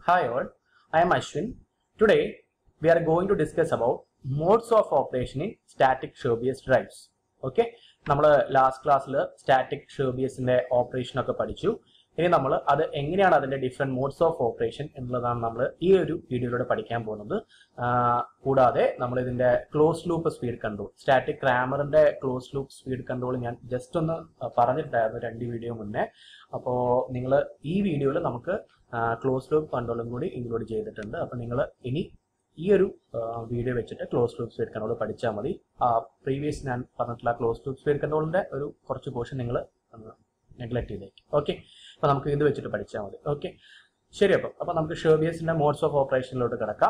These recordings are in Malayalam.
Hi all, I am Ashwin. Today we are going to discuss about modes of operation in static Sherbius drives. Okay നമ്മൾ ലാസ്റ്റ് ക്ലാസ്സിൽ സ്റ്റാറ്റിക് ഷെർബിയസിന്റെ ഓപ്പറേഷൻ ഒക്കെ പഠിച്ചു ഇനി നമ്മൾ അത് എങ്ങനെയാണ് അതിന്റെ ഡിഫറെന്റ് മോഡ്സ് ഓഫ് ഓപ്പറേഷൻ എന്നുള്ളതാണ് നമ്മൾ ഈ ഒരു വീഡിയോയിലൂടെ പഠിക്കാൻ പോകുന്നത് ആ, കൂടാതെ നമ്മൾ ഇതിന്റെ close loop speed control static ക്രാമറിന്റെ ക്ലോസ് ലൂപ്പ് സ്പീഡ് കൺട്രോൾ ഞാൻ ജസ്റ്റ് ഒന്ന് ആ, പറഞ്ഞിട്ടുണ്ടായിരുന്നു രണ്ട് വീഡിയോ മുന്നേ അപ്പോൾ നിങ്ങൾ ഈ വീഡിയോയിൽ നമുക്ക് ക്ലോസ് ലൂപ്പ് കൺട്രോളും കൂടി ഇൻക്ലൂഡ് ചെയ്തിട്ടുണ്ട് അപ്പോൾ നിങ്ങൾ ഇനി ഈ ഒരു വീഡിയോ വെച്ചിട്ട് ക്ലോസ് ലൂപ്പ് സ്പീഡ് കൺട്രോൾ പഠിച്ചാൽ മതി ആ പ്രീവിയസ് ഞാൻ പറഞ്ഞിട്ടുള്ള ക്ലോസ് ലൂപ്പ് സ്പീഡ് കൺട്രോളിന്റെ ഒരു കുറച്ച് പോർഷൻ നിങ്ങൾ നെഗ്ലക്ട് ചെയ്തേക്കും ഓക്കെ അപ്പോൾ നമുക്ക് ഇത് വെച്ചിട്ട് പഠിച്ചാൽ മതി ഓക്കെ ശരി അപ്പം അപ്പോൾ നമുക്ക് ഷെർബിയസിന്റെ മോഡ്സ് ഓഫ് ഓപ്പറേഷനിലോട്ട് കിടക്കാം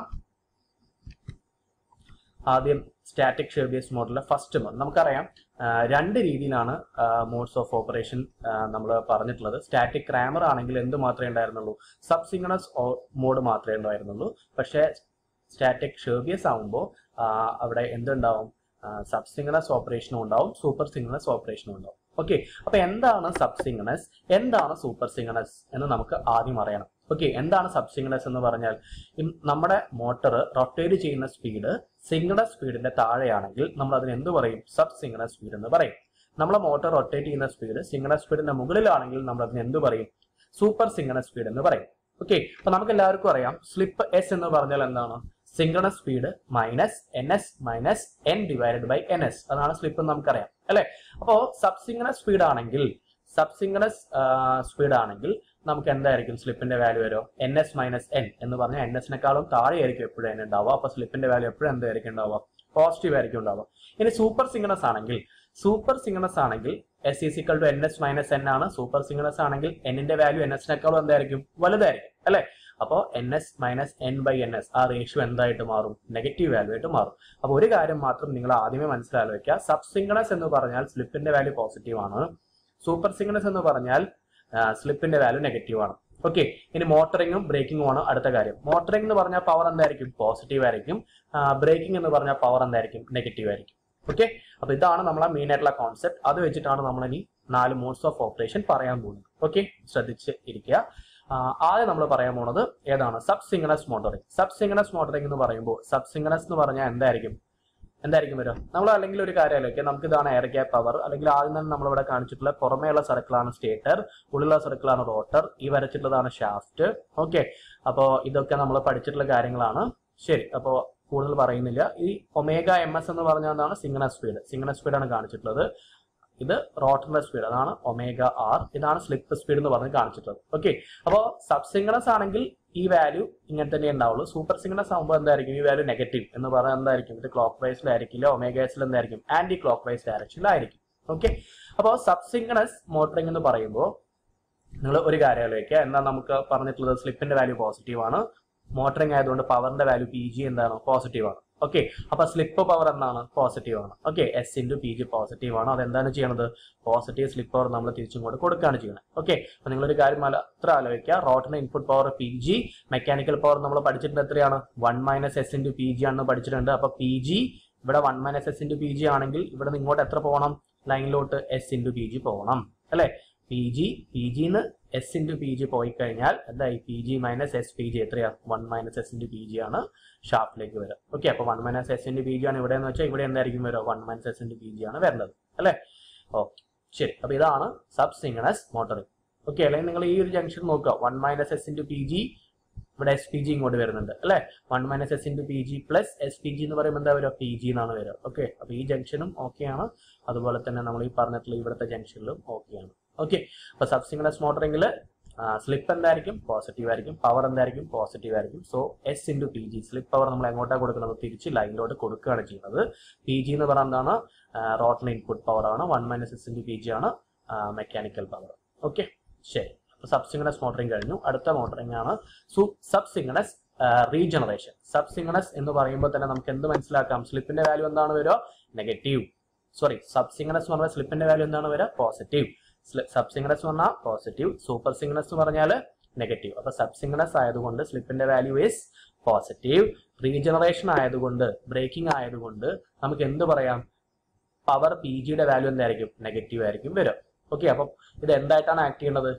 ആദ്യം സ്റ്റാറ്റിക് ഷെർബിയസ് മോഡലിലെ ഫസ്റ്റ് മോഡ് നമുക്കറിയാം ആ, രണ്ട് രീതിയിലാണ് മോഡ്സ് ഓഫ് ഓപ്പറേഷൻ നമ്മൾ പറഞ്ഞിട്ടുള്ളത് സ്റ്റാറ്റിക് ക്രാമർ ആണെങ്കിൽ എന്ത് മാത്രമേ ഉണ്ടായിരുന്നുള്ളൂ സബ്സിംഗണസ് മോഡ് മാത്രമേ ഉണ്ടായിരുന്നുള്ളൂ പക്ഷേ സ്റ്റാറ്റിക് ഷെർബിയസ് ആകുമ്പോൾ അവിടെ എന്തുണ്ടാവും സബ്സിംഗണസ് ഓപ്പറേഷനും ഉണ്ടാവും സൂപ്പർ സിംഗണസ് ഓപ്പറേഷനും ഉണ്ടാവും ഓക്കെ അപ്പൊ എന്താണ് സബ്സിംഗണസ് എന്താണ് സൂപ്പർ സിംഗണസ് എന്ന് നമുക്ക് ആദ്യം അറിയണം ഓക്കെ എന്താണ് സബ്സിംഗണസ് എന്ന് പറഞ്ഞാൽ ഇം- നമ്മുടെ മോട്ടോർ റൊട്ടേറ്റ് ചെയ്യുന്ന സ്പീഡ് സിംഗണസ് സ്പീഡിന്റെ താഴെയാണെങ്കിൽ നമ്മൾ അതിന് എന്ത് പറയും സബ് സിംഗണസ് സ്പീഡ് എന്ന് പറയും നമ്മളെ മോട്ടോർ റൊട്ടേറ്റ് ചെയ്യുന്ന സ്പീഡ് സിംഗണസ് സ്പീഡിന്റെ മുകളിലാണെങ്കിൽ നമ്മൾ അതിന് എന്ത് പറയും സൂപ്പർ സിംഗണസ് സ്പീഡ് എന്ന് പറയും ഓക്കെ അപ്പൊ നമുക്ക് എല്ലാവർക്കും അറിയാം സ്ലിപ്പ് എസ് എന്ന് പറഞ്ഞാൽ എന്താണ് synchronous speed minus N S minus N divided by N S അതാണ് സ്ലിപ്പ് എന്ന് നമുക്കറിയാം അല്ലെ അപ്പോ സബ് സിംഗണസ് സ്പീഡ് ആണെങ്കിൽ സബ് സിംഗണസ് സ്പീഡ് ആണെങ്കിൽ നമുക്ക് എന്തായിരിക്കും സ്ലിപ്പിന്റെ വാല്യൂ വരും എൻ എസ് മൈനസ് എൻ എന്ന് പറഞ്ഞാൽ എൻ എസിനെക്കാളും താഴെയായിരിക്കും എപ്പോഴും എൻ ഉണ്ടാവുക അപ്പൊ സ്ലിപ്പിന്റെ വാല്യൂ എപ്പോഴും എന്തായിരിക്കും ഉണ്ടാവുക പോസിറ്റീവ് ആയിരിക്കും ഉണ്ടാവുക ഇനി സൂപ്പർ സിംഗണസ് ആണെങ്കിൽ സൂപ്പർ സിംഗണസ് ആണെങ്കിൽ S is equal to N S minus N ആണ് സൂപ്പർ സിംഗണസ് ആണെങ്കിൽ എന്നിന്റെ വാല്യൂ എൻ എസിനേക്കാളും എന്തായിരിക്കും വലുതായിരിക്കും അല്ലെ അപ്പോൾ N S minus N by N S ആ റേഷ്യോ എന്തായിട്ട് മാറും നെഗറ്റീവ് വാല്യൂ ആയിട്ട് മാറും അപ്പോൾ ഒരു കാര്യം മാത്രം നിങ്ങൾ ആദ്യമേ മനസ്സിലാക്കി വെക്കുക സബ് സിംഗണസ് എന്ന് പറഞ്ഞാൽ സ്ലിപ്പിന്റെ വാല്യൂ പോസിറ്റീവ് ആണ് സൂപ്പർ സിംഗണസ് എന്ന് പറഞ്ഞാൽ സ്ലിപ്പിന്റെ വാല്യൂ നെഗറ്റീവ് ആണ് ഓക്കെ ഇനി മോട്ടറിങ്ങും ബ്രേക്കിംഗും ആണ് അടുത്ത കാര്യം മോട്ടറിംഗ് എന്ന് പറഞ്ഞാൽ പവർ എന്തായിരിക്കും പോസിറ്റീവ് ആയിരിക്കും ബ്രേക്കിംഗ് എന്ന് പറഞ്ഞാൽ പവർ എന്തായിരിക്കും നെഗറ്റീവ് ആയിരിക്കും ഓക്കെ അപ്പൊ ഇതാണ് നമ്മളെ മെയിൻ ആയിട്ടുള്ള കോൺസെപ്റ്റ് അത് വെച്ചിട്ടാണ് നമ്മൾ ഇനി നാല് മോഡ്സ് ഓഫ് ഓപ്പറേഷൻ പറയാൻ പോകുന്നത് ഓക്കെ ശ്രദ്ധിച്ച് ഇരിക്കുക ആ, ആദ്യം നമ്മൾ പറയാൻ പോകുന്നത് ഏതാണ് sub synchronous motoring sub synchronous motoring എന്ന് പറയുമ്പോൾ സബ് സിംഗണസ് എന്ന് പറഞ്ഞാൽ എന്തായിരിക്കും എന്തായിരിക്കും വരിക നമ്മൾ അല്ലെങ്കിൽ ഒരു കാര്യമല്ലേ നമുക്ക് ഇതാണ് എയർ ഗ്യാപ്പ് പവർ അല്ലെങ്കിൽ ആദ്യം തന്നെ നമ്മളിവിടെ കാണിച്ചിട്ടുള്ള പുറമേയുള്ള സർക്കിളാണ് സ്റ്റേറ്റർ ഉള്ളിലുള്ള സർക്കിളാണ് റോട്ടർ ഈ വരച്ചിട്ടുള്ളതാണ് ഷാഫ്റ്റ് ഓക്കെ അപ്പോൾ ഇതൊക്കെ നമ്മൾ പഠിച്ചിട്ടുള്ള കാര്യങ്ങളാണ് ശരി അപ്പോൾ കൂടുതൽ പറയുന്നില്ല ഈ ഒമേഗ എം എസ് എന്ന് പറഞ്ഞാൽ എന്താണ് സിംഗണസ് സ്പീഡ് സിംഗണസ് സ്പീഡാണ് കാണിച്ചിട്ടുള്ളത് ഇത് റോട്ടറിന്റെ സ്പീഡ് അതാണ് ഒമേഗ ആർ ഇതാണ് സ്ലിപ്പ് സ്പീഡ് എന്ന് പറഞ്ഞ് കാണിച്ചിട്ടുള്ളത് ഓക്കെ അപ്പോൾ സബ് സിംഗണസ് ആണെങ്കിൽ ഈ വാല്യൂ ഇങ്ങനെ തന്നെ ഉണ്ടാവുള്ളൂ സൂപ്പർ സിംഗണസ് ആകുമ്പോൾ എന്തായിരിക്കും ഈ വാല്യൂ നെഗറ്റീവ് എന്ന് പറഞ്ഞാൽ എന്തായിരിക്കും ഇത് ക്ലോക്ക് വൈസിലായിരിക്കില്ല ഒമേഗ എസിൽ എന്തായിരിക്കും ആന്റി ക്ലോക്ക് വൈസ് ഡയറക്ഷനിലായിരിക്കും ഓക്കെ അപ്പോൾ സബ് സിംഗണസ് മോട്ടറിംഗ് എന്ന് പറയുമ്പോൾ നിങ്ങൾ ഒരു കാര്യം ആലോചിക്കുക എന്നാൽ നമുക്ക് പറഞ്ഞിട്ടുള്ളത് സ്ലിപ്പിന്റെ വാല്യൂ പോസിറ്റീവ് ആണ് മോട്ടറിംഗ് ആയതുകൊണ്ട് പവറിന്റെ വാല്യൂ പി ജി എന്താണ് പോസിറ്റീവ് ആണ് ഓക്കെ അപ്പൊ സ്ലിപ്പ് പവർ എന്താണ് പോസിറ്റീവ് ആണ് okay S into P G positive ആണ് അതെന്താണ് ചെയ്യണത് പോസിറ്റീവ് സ്ലിപ്പ് പവർ നമ്മൾ തിരിച്ചും കൂടെ കൊടുക്കുകയാണ് ചെയ്യുന്നത് ഓക്കെ അപ്പൊ നിങ്ങളൊരു കാര്യം മാത്രം ആലോചിക്കുക റോട്ടറിന് input power P G mechanical power നമ്മൾ പഠിച്ചിട്ടുണ്ട് എത്രയാണ് one minus S into P G ആണെന്ന് പഠിച്ചിട്ടുണ്ട് അപ്പൊ പി ജി ഇവിടെ one minus S into P G ആണെങ്കിൽ ഇവിടെ നിന്ന് ഇങ്ങോട്ട് എത്ര പോകണം ലൈനിലോട്ട് എസ് ഇൻറ്റു പി ജി പോകണം അല്ലെ പി ജി പി ജിന്ന് എസ് ഇൻറ്റു പി ജി പോയി കഴിഞ്ഞാൽ എന്തായി P G minus S P G എത്രയാ one minus S into P G ആണ് ഷാർപ്പിലേക്ക് വരിക ഓക്കെ അപ്പൊ one minus S into P G ആണ് ഇവിടെ എന്ന് വെച്ചാൽ ഇവിടെ എന്തായിരിക്കും വരിക one minus S into P G ആണ് വരുന്നത് അല്ലേ ഓക്കെ ശരി അപ്പൊ ഇതാണ് സബ് സിംഗണസ് മോട്ടറിംഗ് ഓക്കെ അല്ലെങ്കിൽ നിങ്ങൾ ഈ ഒരു ജംഗ്ഷൻ നോക്കുക one minus S into P G ഇവിടെ എസ് പി ജി ഇങ്ങോട്ട് വരുന്നുണ്ട് അല്ലെ one minus S into P G plus S P G എന്ന് പറയുമ്പോൾ എന്താ വരിക പി ജി എന്നാണ് വരിക ഓക്കെ അപ്പൊ ഈ ജംഗ്ഷനും ഓക്കെയാണ് അതുപോലെ തന്നെ നമ്മൾ ഈ പറഞ്ഞിട്ടുള്ള ഇവിടുത്തെ ജംഗ്ഷനിലും ഓക്കെയാണ് ഓക്കെ അപ്പൊ സബ് സിംഗണസ് മോട്ടറിംഗിൽ സ്ലിപ്പ് എന്തായിരിക്കും പോസിറ്റീവ് ആയിരിക്കും പവർ എന്തായിരിക്കും പോസിറ്റീവ് ആയിരിക്കും so S into P G slip power നമ്മൾ എങ്ങോട്ടാണ് കൊടുക്കുന്നത് തിരിച്ച് ലൈനിലോട്ട് കൊടുക്കുകയാണ് ചെയ്യുന്നത് പി ജി എന്ന് പറയുന്നത് എന്താണ് റോട്ടറിന് ഇൻപുട്ട് പവർ ആണ് one minus S into P G ആണ് മെക്കാനിക്കൽ പവർ ഓക്കെ ശരി അപ്പൊ സബ് സിംഗണസ് മോട്ടറിംഗ് കഴിഞ്ഞു അടുത്ത മോട്ടറിംഗ് ആണ് sub synchronous regeneration sub synchronous എന്ന് പറയുമ്പോൾ തന്നെ നമുക്ക് എന്ത് മനസ്സിലാക്കാം സ്ലിപ്പിന്റെ വാല്യൂ എന്താണ് വരിക നെഗറ്റീവ് സോറി സബ് സിംഗണസ് എന്ന് പറഞ്ഞാൽ സ്ലിപ്പിന്റെ വാല്യൂ എന്താണ് വരിക പോസിറ്റീവ് സബ് സിംഗണസ് എന്ന് പറഞ്ഞാൽ പോസിറ്റീവ് സൂപ്പർ സിംഗണസ് എന്ന് പറഞ്ഞാൽ നെഗറ്റീവ് അപ്പൊ സബ് സിംഗണസ് ആയതുകൊണ്ട് സ്ലിപ്പിന്റെ വാല്യൂ ഇസ് പോസിറ്റീവ് റീജനറേഷൻ ആയതുകൊണ്ട് ബ്രേക്കിംഗ് ആയതുകൊണ്ട് നമുക്ക് എന്ത് പറയാം പവർ പി ജിയുടെ വാല്യൂ എന്തായിരിക്കും നെഗറ്റീവ് ആയിരിക്കും വരും ഓക്കെ അപ്പം ഇത് എന്തായിട്ടാണ് ആക്ട് ചെയ്യുന്നത്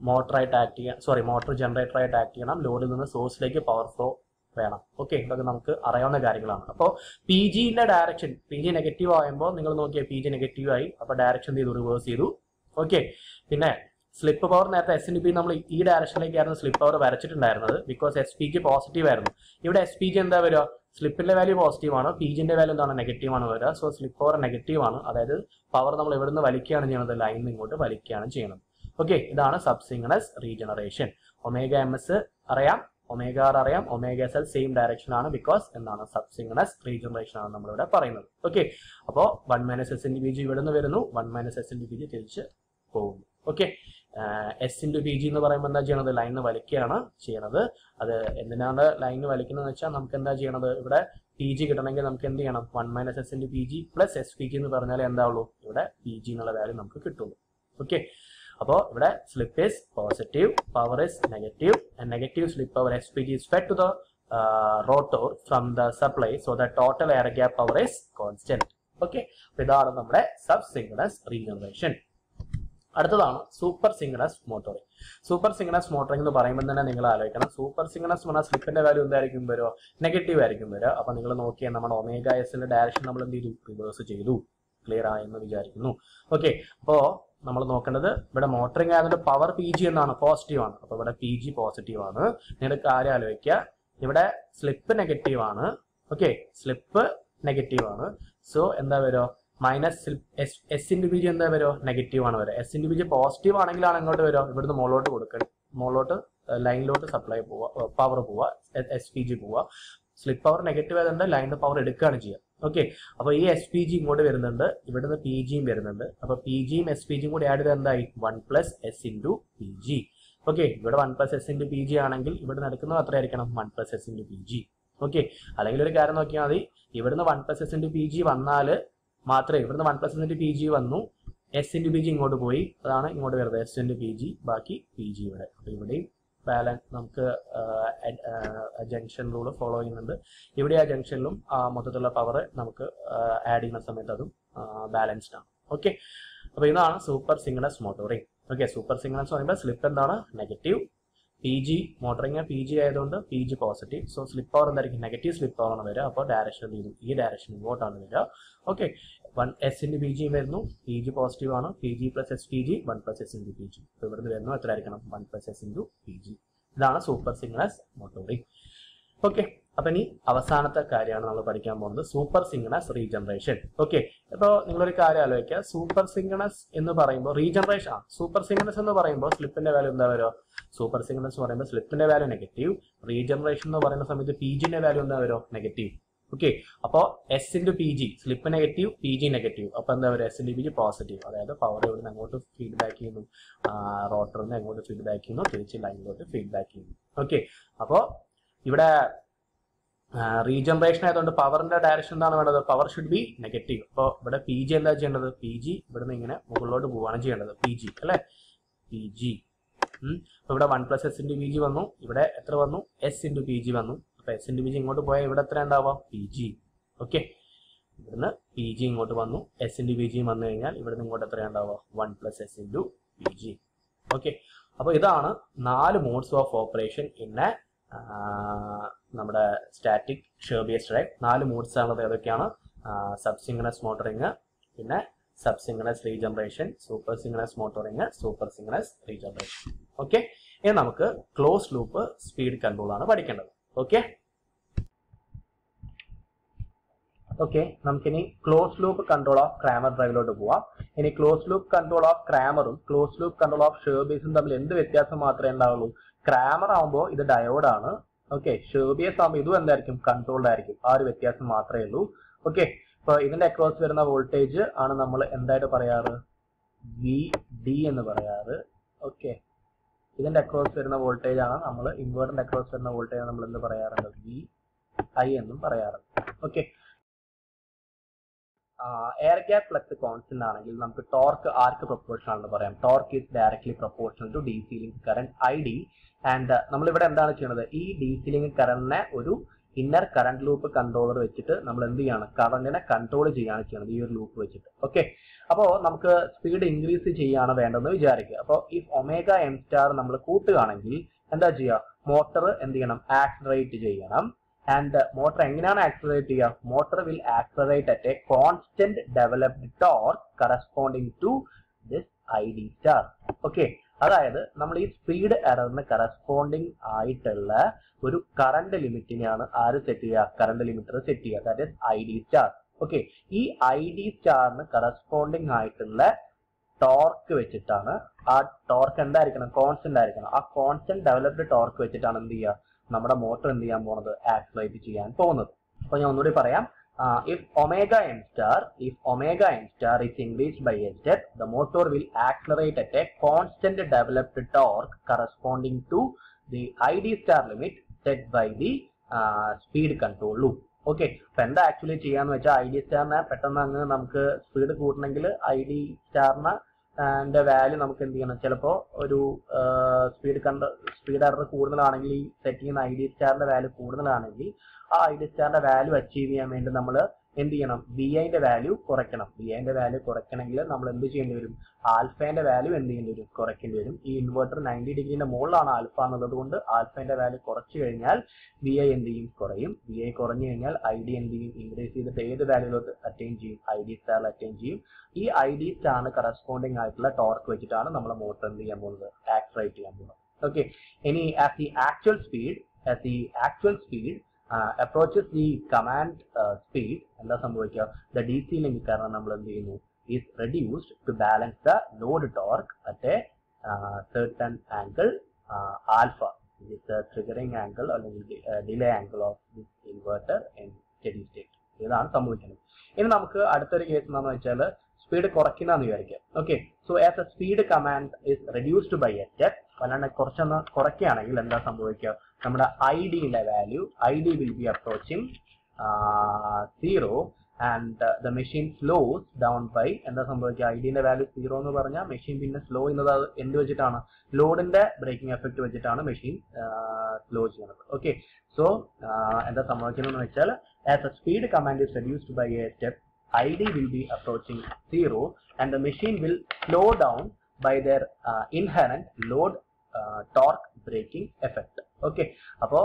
മോട്ടറായിട്ട് ആക്ട് ചെയ്യാൻ സോറി മോട്ടോർ ജനറേറ്ററായിട്ട് ആക്ട് ചെയ്യണം ലോഡിൽ നിന്ന് സോഴ്സിലേക്ക് പവർ ഫ്ലോ വേണം ഓക്കെ ഇതൊക്കെ നമുക്ക് അറിയാവുന്ന കാര്യങ്ങളാണ് അപ്പോൾ പി ജിന്റെ ഡയറക്ഷൻ പി ജി നെഗറ്റീവ് ആകുമ്പോൾ നിങ്ങൾ നോക്കിയാൽ പി ജി നെഗറ്റീവ് ആയി അപ്പോൾ ഡയറക്ഷൻ ചെയ്തു റിവേഴ്സ് ചെയ്തു ഓക്കെ പിന്നെ സ്ലിപ്പ് പവർ നേരത്തെ എസ് എൻ പി നമ്മൾ ഈ ഡയറക്ഷനിലേക്കായിരുന്നു സ്ലിപ്പ് പവർ വരച്ചിട്ടുണ്ടായിരുന്നത് ബിക്കോസ് എസ് പിക്ക് പോസിറ്റീവ് ആയിരുന്നു ഇവിടെ എസ് പി ജി എന്താ വരിക സ്ലിപ്പിന്റെ വാല്യൂ പോസിറ്റീവ് ആണ് പി ജിന്റെ വാല്യൂ എന്താണ് നെഗറ്റീവ് ആണ് വരിക സോ സ്ലിപ്പ് പവർ നെഗറ്റീവ് ആണ് അതായത് പവർ നമ്മൾ എവിടുന്ന് വലിക്കുകയാണ് ചെയ്യുന്നത് ലൈനിൽ നിന്ന് ഇങ്ങോട്ട് വലിക്കുകയാണ് ചെയ്യുന്നത് ഓക്കെ ഇതാണ് subsynchronous regeneration omega M S അറിയാം ഒമേഗ ആർ അറിയാം omega S L same direction ആണ് ബിക്കോസ് എന്താണ് സബ്സിംഗണസ് റീജനറേഷൻ ആണ് നമ്മളിവിടെ പറയുന്നത് ഓക്കെ അപ്പോൾ one minus S N D B G ഇവിടെ നിന്ന് വരുന്നു one minus S N D B G തിരിച്ച് പോകുന്നു okay S into P G എന്ന് പറയുമ്പോൾ എന്താ ചെയ്യണത് ലൈനിന് വലിക്കുകയാണ് ചെയ്യണത് അത് എന്തിനാണ് ലൈനിന് വലിക്കുന്നത് വെച്ചാൽ നമുക്ക് എന്താ ചെയ്യണത് ഇവിടെ പി ജി കിട്ടണമെങ്കിൽ നമുക്ക് എന്ത് ചെയ്യണം one minus S into P G plus S P G എന്ന് പറഞ്ഞാൽ എന്താ ഉള്ളൂ ഇവിടെ പി ജി എന്നുള്ള വാല്യൂ നമുക്ക് കിട്ടുള്ളൂ ഓക്കെ അപ്പോൾ ഇവിടെ slip is positive power is negative negative slip power S P G is fed to the rotor from the supply so the total air gap power is constant okay ഇതാണ് നമ്മുടെ സബ് സിംഗിളസ് റീജനറേഷൻ അടുത്തതാണ് super synchronous motoring super synchronous motoring എന്ന് പറയുമ്പോൾ തന്നെ നിങ്ങൾ ആലോചിക്കണം സൂപ്പർ സിംഗണസ് എന്ന് പറഞ്ഞാൽ സ്ലിപ്പിന്റെ വാല്യൂ എന്തായിരിക്കും വരിക നെഗറ്റീവ് ആയിരിക്കും വരിക അപ്പൊ നിങ്ങൾ നോക്കിയാൽ നമ്മുടെ ഒമേഗ എസിന്റെ ഡയറക്ഷൻ നമ്മൾ എന്ത് ചെയ്തു റിവേഴ്സ് ചെയ്തു ക്ലിയർ ആയെന്ന് വിചാരിക്കുന്നു ഓക്കെ അപ്പോ നമ്മൾ നോക്കേണ്ടത് ഇവിടെ മോട്ടറിംഗ് ആയതുകൊണ്ട് പവർ പി ജി എന്നാണ് പോസിറ്റീവ് ആണ് അപ്പൊ ഇവിടെ പി ജി പോസിറ്റീവ് ആണ് നിങ്ങൾ കാര്യം ആലോചിക്കുക ഇവിടെ സ്ലിപ്പ് നെഗറ്റീവ് ആണ് ഓക്കെ സ്ലിപ്പ് നെഗറ്റീവ് ആണ് സോ എന്താ വരുക minus S S into B G എന്താ വരുമോ നെഗറ്റീവ് ആണ് വരിക S into B G positive ആണെങ്കിലാണ് ഇങ്ങോട്ട് വരുമോ ഇവിടുന്ന് മുകളിലോട്ട് കൊടുക്കുക മുകളിലോട്ട് ലൈനിലോട്ട് സപ്ലൈ പോവുക പവർ പോവുക എസ് പി ജി പോവുക സ്ലിപ്പ് പവർ നെഗറ്റീവ് ആയതുകൊണ്ട് ലൈനിന്റെ പവർ എടുക്കുകയാണ് ചെയ്യുക ഓക്കെ അപ്പൊ ഈ എസ് പി ജി ഇങ്ങോട്ട് വരുന്നുണ്ട് ഇവിടുന്ന് പി ജിയും വരുന്നുണ്ട് അപ്പൊ പി ജിയും എസ് പി ജിയും കൂടി ആഡ് ചെയ്ത് എന്തായി one plus S into P G okay ഇവിടെ one plus S into P G ആണെങ്കിൽ ഇവിടെ നടക്കുന്നത് അത്രയായിരിക്കണം one plus S into P G okay അല്ലെങ്കിൽ ഒരു കാര്യം നോക്കിയാൽ മതി ഇവിടുന്ന് one plus S into P G വന്നാൽ മാത്രമേ ഇവിടുന്ന് one plus into P G വന്നു എസ് ഇൻറ്റു പി ജി ഇങ്ങോട്ട് പോയി അതാണ് ഇങ്ങോട്ട് വരുന്നത് എസ് ഇൻറ്റു പി ജി ബാക്കി പി ജി ഇവിടെ അപ്പോൾ ഇവിടെയും ബാലൻസ് നമുക്ക് ജംഗ്ഷൻ റൂൾ ഫോളോ ചെയ്യുന്നുണ്ട് ഇവിടെ ആ ജംഗ്ഷനിലും മൊത്തത്തിലുള്ള പവർ നമുക്ക് ആഡ് ചെയ്യുന്ന സമയത്ത് അതും ബാലൻസ്ഡ് ആണ് ഓക്കെ അപ്പോൾ ഇതാണ് super synchronous motoring okay super synchronous പറയുമ്പോൾ സ്ലിപ്പ് എന്താണ് negative P G motoring P G ആയതുകൊണ്ട് P G positive so slip power എന്തായിരിക്കും നെഗറ്റീവ് സ്ലിപ്പ് പവർ ആണ് വരിക അപ്പോൾ ഡയറക്ഷൻ ഈ ഡയറക്ഷൻ ഇങ്ങോട്ടാണ് വരിക okay one S into P G വരുന്നു പി ജി പോസിറ്റീവ് ആണ് P G plus S P G one plus S into P G ഇപ്പോൾ ഇവിടുന്ന് വരുന്നു എത്ര ആയിരിക്കണം one plus S into P G ഇതാണ് സൂപ്പർ സിംഗിളസ് മോട്ടോറിംഗ് ഓക്കെ അപ്പൊ ഇനി അവസാനത്തെ കാര്യമാണ് നമ്മൾ പഠിക്കാൻ പോകുന്നത് സൂപ്പർ സിംഗണസ് റീജനറേഷൻ ഓക്കെ അപ്പോൾ നിങ്ങളൊരു കാര്യം ആലോചിക്കുക സൂപ്പർ സിംഗണസ് എന്ന് പറയുമ്പോൾ റീജനറേഷൻ ആ സൂപ്പർ സിംഗണസ് എന്ന് പറയുമ്പോൾ സ്ലിപ്പിന്റെ വാല്യൂ എന്താ വരുക സൂപ്പർ സിംഗണസ് എന്ന് പറയുമ്പോൾ സ്ലിപ്പിന്റെ വാല്യൂ നെഗറ്റീവ് റീജനറേഷൻ എന്ന് പറയുന്ന സമയത്ത് പി ജിന്റെ വാല്യൂ എന്താ വരുക നെഗറ്റീവ് ഓക്കെ അപ്പോൾ S into P G slip negative P G negative അപ്പോൾ എന്താ പറയുക S into P G positive അതായത് പവർ ഇവിടുന്ന് അങ്ങോട്ട് ഫീഡ്ബാക്ക് ചെയ്യുന്നു റോട്ടറിൽ നിന്ന് അങ്ങോട്ട് ഫീഡ്ബാക്ക് ചെയ്യുന്നു തിരിച്ച് ലൈനിലോട്ട് ഫീഡ്ബാക്ക് ചെയ്യുന്നു ഓക്കെ അപ്പോൾ ഇവിടെ റീജനറേഷൻ ആയതുകൊണ്ട് പവറിന്റെ ഡയറക്ഷൻ എന്താണ് വേണ്ടത് പവർ ഷുഡ് ബി നെഗറ്റീവ് അപ്പോൾ ഇവിടെ പി ജി എന്താ ചെയ്യേണ്ടത് പി ജി ഇവിടുന്ന് ഇങ്ങനെ മുകളിലോട്ട് പോവുകയാണ് ചെയ്യേണ്ടത് പി ജി അല്ലേ പി ജി അപ്പോൾ ഇവിടെ one plus S into P G വന്നു ഇവിടെ എത്ര വന്നു എസ് ഇൻറ്റു പി ജി വന്നു അപ്പോൾ എസ് ഇൻറ്റു പി ജി ഇങ്ങോട്ട് പോയാൽ ഇവിടെ എത്ര ഉണ്ടാവുക പി ജി ഓക്കെ ഇവിടുന്ന് പി ജി ഇങ്ങോട്ട് വന്നു എസ് ഇൻറ്റു പി ജി വന്നു കഴിഞ്ഞാൽ ഇവിടുന്ന് ഇങ്ങോട്ട് എത്ര ഉണ്ടാവുക one plus S into P G okay അപ്പോൾ ഇതാണ് നാല് മോഡ്സ് ഓഫ് ഓപ്പറേഷൻ ഇന്ന നമ്മുടെ സ്റ്റാറ്റിക് ഷേബിയസ് ഡ്രൈവ് നാല് മോഡ്സ് ആണത് ഏതൊക്കെയാണ് സബ്സിംഗണസ് മോട്ടറിങ് പിന്നെ subsynchronous regeneration super synchronous motoring super synchronous regeneration okay ഇനി നമുക്ക് ക്ലോസ് ലൂപ്പ് സ്പീഡ് കൺട്രോൾ ആണ് പഠിക്കേണ്ടത് ഓക്കെ ഓക്കെ നമുക്കിനി close loop control of Kramer ഡ്രൈവിലോട്ട് പോവാം ഇനി ക്ലോസ് ലൂപ്പ് കൺട്രോൾ ഓഫ് ക്രാമറും ക്ലോസ് ലൂപ്പ് കൺട്രോൾ ഓഫ് ഷേബേസും തമ്മിൽ എന്ത് വ്യത്യാസം മാത്രമേ ഉണ്ടാവുള്ളൂ ക്രാമർ ആകുമ്പോൾ ഇത് ഡയോഡാണ് ഓക്കെ ഷേബിയസ് ആകുമ്പോൾ ഇതും എന്തായിരിക്കും കൺട്രോൾഡ് ആയിരിക്കും ആ ഒരു വ്യത്യാസം മാത്രമേ ഉള്ളൂ ഓക്കെ ഇപ്പൊ ഇതിന്റെ അക്രോസ് വരുന്ന വോൾട്ടേജ് ആണ് നമ്മൾ എന്തായിട്ട് പറയാറ് വി ഡി എന്ന് പറയാറ് ഓക്കെ ഇതിന്റെ അക്രോസ് വരുന്ന വോൾട്ടേജ് ആണ് നമ്മൾ ഇൻവേർട്ടറിന്റെ അക്രോസ് വരുന്ന വോൾട്ടേജ് നമ്മൾ എന്ത് പറയാറുണ്ട് വി ഐ എന്നും പറയാറുണ്ട് okay air gap flux constant ആണെങ്കിൽ നമുക്ക് ടോർക്ക് ആർക്ക് പ്രൊപ്പോർഷൻ ആണെന്ന് പറയാം torque is directly proportional to D C link current I D and നമ്മളിവിടെ എന്താണ് ചെയ്യുന്നത് ഈ ഡി സി ലിങ്ക് കറന്റിനെ ഒരു ഇന്നർ കറണ്ട് ലൂപ്പ് കൺട്രോളർ വെച്ചിട്ട് നമ്മൾ എന്ത് ചെയ്യാണ് കറണ്ടിനെ കൺട്രോൾ ചെയ്യാണ് ചെയ്യുന്നത് ഈ ഒരു ലൂപ്പ് വെച്ചിട്ട് ഓക്കെ അപ്പോൾ നമുക്ക് സ്പീഡ് ഇൻക്രീസ് ചെയ്യാണ് വേണ്ടതെന്ന് വിചാരിക്കുക അപ്പോൾ ഈ ഒമേഗ എം സ്റ്റാർ നമ്മൾ കൂട്ടുകയാണെങ്കിൽ എന്താ ചെയ്യുക മോട്ടർ എന്ത് ചെയ്യണം ആക്സലറേറ്റ് ചെയ്യണം ആൻഡ് മോട്ടർ എങ്ങനെയാണ് ആക്സലറേറ്റ് ചെയ്യുക motor will accelerate at a constant developed torque corresponding to this I D star okay അതായത് നമ്മൾ ഈ സ്പീഡ് എററിന് കറസ്പോണ്ടിങ് ആയിട്ടുള്ള ഒരു കറണ്ട് ലിമിറ്റിനെയാണ് ആര് സെറ്റ് ചെയ്യുക കറണ്ട് ലിമിറ്റർ സെറ്റ് ചെയ്യുക that is I D star okay ഈ ഐ ഡി സ്റ്റാറിന് കറസ്പോണ്ടിങ് ആയിട്ടുള്ള ടോർക്ക് വെച്ചിട്ടാണ് ആ ടോർക്ക് എന്തായിരിക്കണം കോൺസ്റ്റന്റ് ആയിരിക്കണം ആ കോൺസ്റ്റന്റ് ഡെവലപ്ഡ് ടോർക്ക് വെച്ചിട്ടാണ് എന്ത് ചെയ്യുക നമ്മുടെ മോട്ടർ എന്ത് ചെയ്യാൻ പോകുന്നത് ആക്സിലേറ്റ് ചെയ്യാൻ പോകുന്നത് അപ്പൊ ഞാൻ ഒന്നുകൂടി പറയാം if omega M star if omega M star is increased by a step the motor will accelerate at a constant developed torque corresponding to the id star limit set by the uh, speed control loop okay അപ്പൊ എന്താ ആക്ച്വലി ചെയ്യാന്ന് വെച്ചാൽ ഐ ഡി സ്റ്റാറിനെ പെട്ടെന്ന് അങ്ങ് നമുക്ക് സ്പീഡ് കൂട്ടണമെങ്കിൽ ഐ ഡി സ്റ്റാറിന്റെ വാല്യൂ നമുക്ക് എന്ത് ചെയ്യണം ചിലപ്പോൾ ഒരു സ്പീഡ് കണ്ട സ്പീഡ് എറർ കൂടുതലാണെങ്കിൽ ഈ സെറ്റ് ചെയ്യുന്ന ഐ ഡി സ്റ്റാറിന്റെ വാല്യൂ കൂടുതലാണെങ്കിൽ ആ ഐ ഡി സ്റ്റാറിന്റെ വാല്യൂ അച്ചീവ് ചെയ്യാൻ വേണ്ടി നമ്മൾ എന്ത് ചെയ്യണം ബി ഐന്റെ വാല്യൂ കുറയ്ക്കണം ബി ഐന്റെ വാല്യൂ കുറയ്ക്കണമെങ്കിൽ നമ്മൾ എന്ത് ചെയ്യേണ്ടി വരും ആൽഫേന്റെ വാല്യൂ എന്ത് ചെയ്യേണ്ടി വരും കുറയ്ക്കേണ്ടി വരും ഈ ഇൻവെർട്ടർ നയൻറ്റി ഡിഗ്രീന്റെ മുകളിലാണ് ആൽഫ എന്നുള്ളത് കൊണ്ട് ആൽഫേന്റെ വാല്യൂ കുറച്ച് കഴിഞ്ഞാൽ ബി ഐ എന്ത് ചെയ്യും കുറയും ബി ഐ കുറഞ്ഞു കഴിഞ്ഞാൽ ഐ ഡി എന്ത് ചെയ്യും ഇൻക്രീസ് ചെയ്തിട്ട് ഏത് വാല്യൂലോട്ട് അറ്റൈൻ ചെയ്യും ഐ ഡി സ്റ്റാറിൽ അറ്റൈൻ ചെയ്യും ഈ ഐ ഡി സ്റ്റാറിന് കറസ്പോണ്ടിങ് ആയിട്ടുള്ള ടോർക്ക് വെച്ചിട്ടാണ് നമ്മൾ മോട്ടർ എന്ത് ചെയ്യാൻ പോകുന്നത് ആക്സറേറ്റ് ചെയ്യാൻ പോകുന്നത് ഓക്കെ ഇനി as the actual speed as the actual speed approaches the command speed എന്താ സംഭവിക്കുക ദ ഡി സി ലിങ്ക് കാരണം നമ്മൾ എന്ത് ചെയ്യുന്നു is reduced to balance the load torque at a certain angle uh, alpha which is the triggering angle അല്ലെങ്കിൽ delay angle of this inverter in steady state ഇതാണ് സംഭവിക്കുന്നത് ഇനി നമുക്ക് അടുത്തൊരു കേസ് എന്താണെന്ന് വെച്ചാൽ സ്പീഡ് കുറയ്ക്കുന്നതെന്ന് വിചാരിക്കാം okay so as a speed command is reduced by a step അല്ലാണ്ട് കുറച്ചൊന്ന് കുറയ്ക്കുകയാണെങ്കിൽ എന്താ സംഭവിക്കുക നമ്മുടെ ഐ ഡിയുടെ value I D will be approaching zero and the machine slows down by എന്താ സംഭവിക്കുക ഐ ഡിന്റെ വാല്യൂ സീറോ എന്ന് പറഞ്ഞാൽ മെഷീൻ പിന്നെ സ്ലോ ചെയ്യുന്നത് അത് എന്ത് വെച്ചിട്ടാണ് ലോഡിന്റെ ബ്രേക്കിംഗ് എഫക്ട് വെച്ചിട്ടാണ് മെഷീൻ സ്ലോ ചെയ്യുന്നത് ഓക്കെ സോ എന്താ സംഭവിക്കുന്നതെന്ന് വെച്ചാൽ as a speed command is reduced by a step I D will be approaching zero and the machine will slow down by their inherent load torque braking effect okay അപ്പോ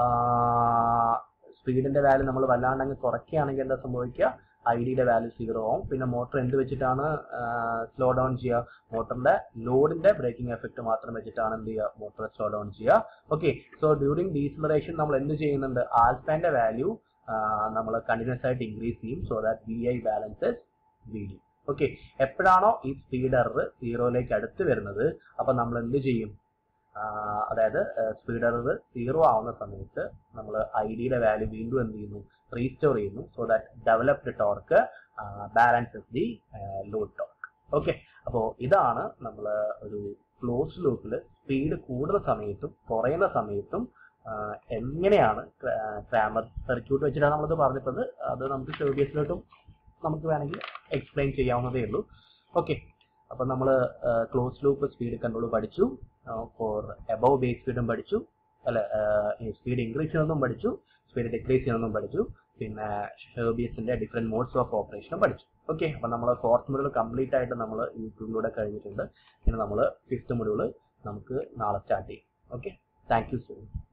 സ്പീഡിന്റെ വാല്യൂ നമ്മൾ വല്ലാണ്ട് അങ്ങ് കുറയ്ക്കുകയാണെങ്കിൽ എന്താ സംഭവിക്കുക ഐ ഡിയുടെ വാല്യൂ സീറോ ആവും പിന്നെ മോട്ടർ എന്ത് വെച്ചിട്ടാണ് സ്ലോ ഡൗൺ ചെയ്യുക മോട്ടറിന്റെ ലോഡിന്റെ ബ്രേക്കിംഗ് എഫക്ട് മാത്രം വെച്ചിട്ടാണ് എന്ത് ചെയ്യുക മോട്ടർ സ്ലോ ഡൗൺ ചെയ്യുക ഓക്കെ സോ ഡ്യൂറിംഗ് ഡീസലറേഷൻ നമ്മൾ എന്ത് ചെയ്യുന്നുണ്ട് ആൽഫാന്റെ വാല്യൂ നമ്മൾ കണ്ടിന്യൂസ് ആയിട്ട് ഇൻക്രീസ് ചെയ്യും so that V I balances V D okay എപ്പോഴാണോ ഈ സ്പീഡ് എറർ സീറോയിലേക്ക് അടുത്ത് വരുന്നത് അപ്പൊ നമ്മൾ എന്ത് ചെയ്യും അതായത് സ്പീഡ് എറർ സീറോ ആവുന്ന സമയത്ത് നമ്മൾ ഐ ഡിയുടെ വാല്യൂ വീണ്ടും എന്ത് ചെയ്യുന്നു റീസ്റ്റോർ ചെയ്യുന്നു so that developed torque balances the load torque okay അപ്പോൾ ഇതാണ് നമ്മൾ ഒരു ക്ലോസ് ലൂപ്പിൽ സ്പീഡ് കൂടുന്ന സമയത്തും കുറയുന്ന സമയത്തും എങ്ങനെയാണ് ക്രാമർ സർക്യൂട്ട് വെച്ചിട്ടാണ് നമ്മളിത് പറഞ്ഞിട്ടത് അത് നമുക്ക് ഷോബിയസിലോട്ടും നമുക്ക് വേണമെങ്കിൽ എക്സ്പ്ലെയിൻ ചെയ്യാവുന്നതേ ഉള്ളൂ ഓക്കെ അപ്പൊ നമ്മൾ ക്ലോസ് ലൂപ്പ് സ്പീഡ് കൺട്രോൾ പഠിച്ചു ഫോർ എബവ് ബേസ് സ്പീഡും പഠിച്ചു അല്ല സ്പീഡ് ഇൻക്രീസ് ചെയ്യുന്നതും പഠിച്ചു സ്പീഡ് ഡിക്രീസ് ചെയ്യുന്നതും പഠിച്ചു പിന്നെ ഷെർബിയസിന്റെ ഡിഫറെന്റ് മോഡ്സ് ഓഫ് ഓപ്പറേഷനും പഠിച്ചു ഓക്കെ അപ്പൊ നമ്മൾ ഫോർത്ത് മൊഡ്യൂൾ കംപ്ലീറ്റ് ആയിട്ട് നമ്മൾ യൂട്യൂബിലൂടെ കഴിഞ്ഞിട്ടുണ്ട് ഇനി നമ്മൾ ഫിഫ്ത്ത് മൊഡ്യൂൾ നമുക്ക് നാളെ സ്റ്റാർട്ട് ചെയ്യും okay thank you so much